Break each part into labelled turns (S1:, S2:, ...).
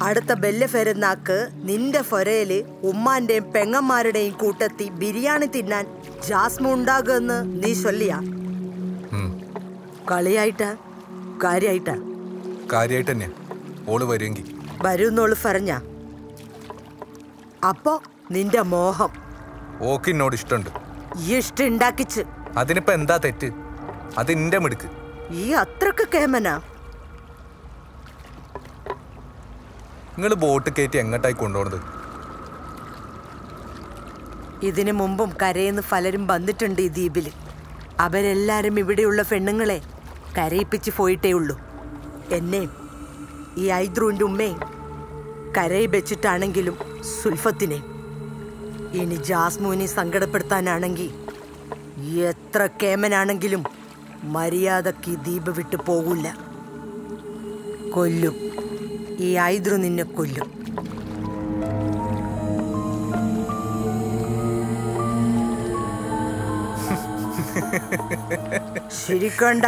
S1: അടുത്ത ബെല്ല് ഫെരുന്നാക്ക് നിന്റെ ഫൊരയില് ഉമ്മാന്റെയും പെങ്ങന്മാരുടെയും കൂട്ടത്തി ബിരിയാണി തിന്നാൻ ജാസ്മ ഉണ്ടാകുമെന്ന് നീ ചൊല്ലിയാ
S2: ഉം.
S1: കളിയായിട്ടാ കാര്യായിട്ടാ
S2: കാര്യമായിട്ട് തന്നെയാ ഓള് വരുമെങ്കിൽ
S1: വരുന്നോള് പറഞ്ഞ അപ്പോ നിന്റെ മോഹം
S2: ഓക്ക് എന്നോട് ഇഷ്ടമുണ്ട്
S1: ഈ ഇഷ്ടം ഉണ്ടാക്കിച്ച്
S2: അതിനിപ്പോ എന്താ തെറ്റ് അത് എന്റെ മിടുക്ക്
S1: ഈ അത്രക്ക് കേമനാ
S2: നിങ്ങൾ ബോട്ട് കയറ്റി എങ്ങോട്ടായി കൊണ്ടുപോണത്
S1: ഇതിനു മുമ്പും കരയെന്ന് പലരും വന്നിട്ടുണ്ട് ഈ ദ്വീപില് അവരെല്ലാരും ഇവിടെയുള്ള പെണ്ണുങ്ങളെ കരയിപ്പിച്ച് പോയിട്ടേ ഉള്ളൂ എന്നെയും ഈ ഐദ്രുവിൻ്റെ ഉമ്മയും കരയിൽ വെച്ചിട്ടാണെങ്കിലും സുൽഫത്തിനെ ഇനി ജാസ്മൂനെ സങ്കടപ്പെടുത്താനാണെങ്കിൽ എത്ര കേമനാണെങ്കിലും മര്യാദക്ക് ഈ ദ്വീപ് വിട്ടു പോകില്ല കൊല്ലും ഈ ഐദ്രു നിന്നെ കൊല്ലും ശരിക്കണ്ട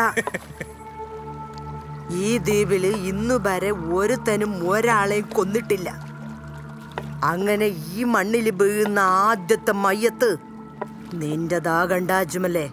S1: ഈ ദ്വീപില് ഇന്നു വരെ ഒരുത്തനും ഒരാളെയും കൊന്നിട്ടില്ല അങ്ങനെ ഈ മണ്ണിൽ വീഴുന്ന ആദ്യത്തെ മയ്യത്ത് നിന്റെതാകണ്ട അജ്മലേ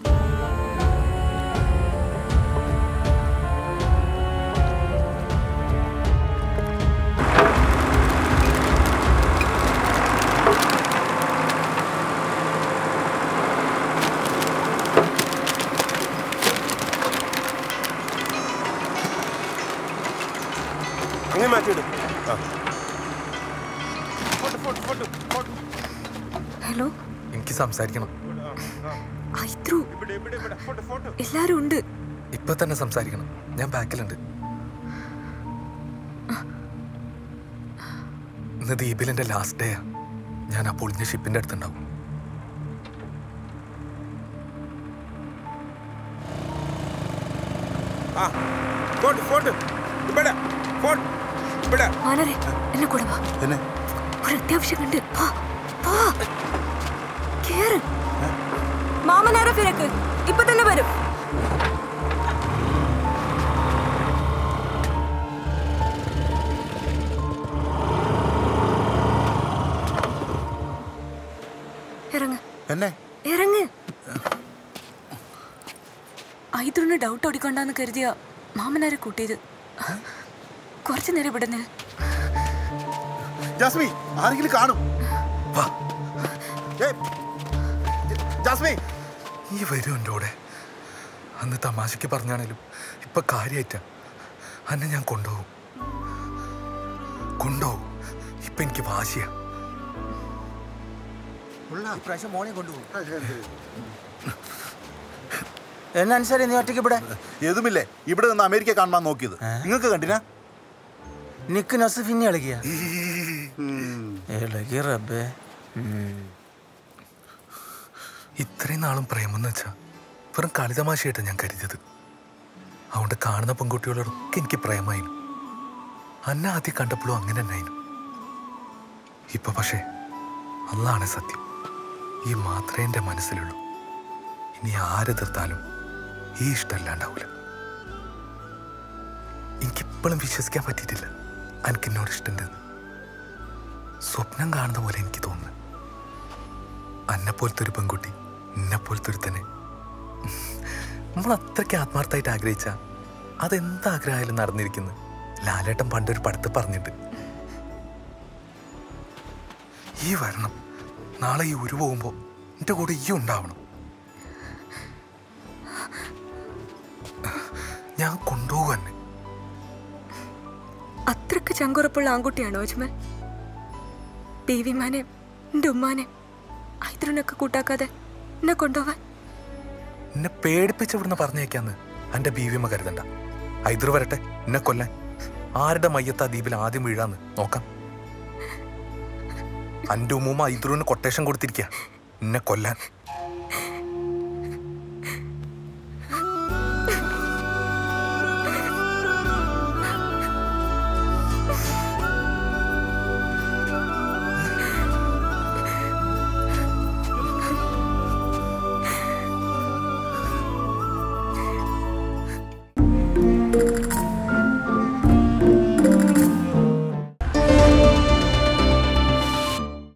S3: അങ്ങനെ മാറ്റിയിടും
S4: ഹലോ
S2: എനിക്ക് സംസാരിക്കണം
S4: ഐത്രു എല്ലാരും ഉണ്ട്
S2: ഇപ്പൊ തന്നെ സംസാരിക്കണം ഞാൻ ബാക്കിലുണ്ട് ഇന്ന് ദ്വീപിലെന്റെ ലാസ്റ്റ് ഡേയാ ഞാൻ ആ പൊളിഞ്ഞ ഷിപ്പിന്റെ അടുത്തുണ്ടാവും
S3: ആ ഫോട്ടോ ഫോട്ടോ ഇവിടെ ഫോട്ടോ ഇവിടെ
S4: മാനരെ എന്നെ കൂടെ വാ
S3: എന്നെ
S4: ഒരു അത്യാവശ്യം കണ്ട് വാ വാ കേറ് മാമനേറെ തിരക്ക് ഇപ്പൊ തന്നെ വരും ഇറങ്ങ്
S3: എന്നെ
S4: ഇറങ്ങ് ഐദ്രുന് ഡൗട്ട് ഓടിക്കൊണ്ടാന്ന് കരുതിയ മാമനാരെ കൂട്ടിയത് കുറച്ചു നേരം ഇവിടെ നിന്ന്
S3: ജാസ്മി ആരെങ്കിലും കാണും
S2: വാ
S3: ഏയ്, ജ- ജാസ്മി
S2: ഈ വരും എൻ്റെ കൂടെ അന്ന് തമാശയ്ക്ക് പറഞ്ഞാണേലും ഇപ്പൊ കാര്യമായിട്ടാ അന്നെ ഞാൻ കൊണ്ടുപോകും കൊണ്ടുപോകും ഇപ്പൊ എനിക്ക് വാശിയാ
S5: ഇപ്രാവശ്യം മോളെ കൊണ്ടുപോകും എന്നനുസരി നീ ഒറ്റയ്ക്ക് ഇവിടെ
S3: ഏതുമില്ലേ ഇവിടെ നിന്ന് അമേരിക്ക കാണാൻ നോക്കിയത് നിങ്ങൾക്ക് കണ്ടിനാ
S5: നിക്ക് നസഫ് ഇനി ഇളകിയ ഇളകി റബ്ബേ
S2: ഇത്രയും നാളും പ്രേമെന്ന് വെച്ചാ വെറും കളിതമാശയായിട്ടാ ഞാൻ കരുതിയത് അതുകൊണ്ട് കാണുന്ന പെൺകുട്ടികളോടൊക്കെ എനിക്ക് പ്രേമായിരുന്നു അന്നെ ആദ്യം കണ്ടപ്പോഴും അങ്ങനെ തന്നെയായിരുന്നു ഇപ്പൊ പക്ഷേ അതാണ് സത്യം ഈ മാത്രമേ എൻ്റെ മനസ്സിലുള്ളൂ ഇനി ആര് തീർത്താലും ഈ ഇഷ്ടമല്ലാണ്ടാവൂല എനിക്കിപ്പോഴും വിശ്വസിക്കാൻ പറ്റിയിട്ടില്ല എനിക്ക് എന്നോട് ഇഷ്ടമുണ്ടെന്ന് സ്വപ്നം കാണുന്ന പോലെ എനിക്ക് തോന്നുന്നു അന്നെ പോലത്തെ ഒരു പെൺകുട്ടി എന്നെ പോലത്തെ ഒരു തന്നെ നമ്മൾ അത്രയ്ക്ക് ആത്മാർത്ഥമായിട്ട് ആഗ്രഹിച്ച അതെന്ത് ആഗ്രഹമായാലും നടന്നിരിക്കുന്നു ലാലേട്ടൻ പണ്ടൊരു പടത്ത് പറഞ്ഞിട്ട് ഈ വരണം നാളെ ഈ ഉരു പോകുമ്പോ എന്റെ കൂടെ ഈ ഉണ്ടാവണം ഞാൻ കൊണ്ടുപോകും എന്നെ
S4: അത്രക്ക് ചങ്കുറപ്പുള്ള ആൺകുട്ടിയാണോ അജ്മൽ പി വി മാനെ എൻ്റെ ഉമ്മാനെ ഐദ്രനൊക്കെ കൂട്ടാക്കാതെ എന്നെ കൊണ്ടുപോവാൻ
S2: എന്നെ പേടിപ്പിച്ച് ഇവിടുന്ന് പറഞ്ഞേക്കാന്ന് എന്റെ ബീവിമ കരുതണ്ട ഹൈദർ വരട്ടെ എന്നെ കൊല്ലാൻ ആരുടെ മയ്യത്ത് ആ ദ്വീപിൽ ആദ്യം വീഴാന്ന് നോക്കാം അന്റെ ഉമ്മൂമ്മ ഹൈദറുവിന് കൊട്ടേഷൻ കൊടുത്തിരിക്കുക എന്നെ കൊല്ലാൻ